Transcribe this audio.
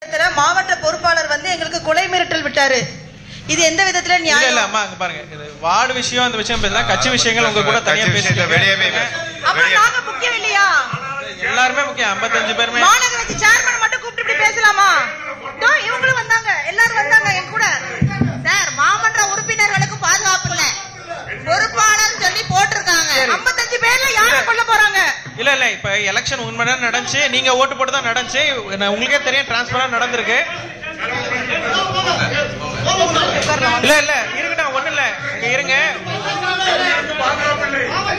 இடத்துல மாவட்ட பொறுப்பாளர் வந்து எங்களுக்கு கொலை மிரட்டல் விட்டாரு இது எந்த விதத்துல இல்ல இல்ல நியாயம் அம்மா அங்க பாருங்க இது வார்டு விஷயம் அந்த விஷயம் பேசலாம் கட்சி விஷயங்கள் உங்க கூட தனியா கட்சி விஷயத்தை வெளியே போய் பேசுறீங்க பேசு. அப்ப வெளியே. நாங்க முக்கியம் இல்லையா எல்லாருமே முக்கியம் 55 பேருமே மாநகராட்சி சேர்மன் மட்டும் கூப்பிட்டு இப்படி பேசலாமா இதோ இவங்களும் வந்தாங்க எல்லாரும் வந்தாங்க என் கூட சார் மாமன்ற உறுப்பினர்களுக்கு பாதுகாப்பு இல்ல பொறுப்பாளர் சொல்லி போட்டிருக்காங்க 55 பேர்ல யாரை கொல்ல போறாங்க இல்ல இல்ல இப்ப எலெக்ஷன் உண்மையா நடந்துச்சு நீங்க ஓட்டு போட்டு தான் நடந்துச்சு நான் உங்களுக்கே தெரியும் டிரான்ஸ்பரா நடந்திருக்கு இல்ல இல்ல இருக்கட்டும் ஒண்ணு இல்ல இங்க இருங்க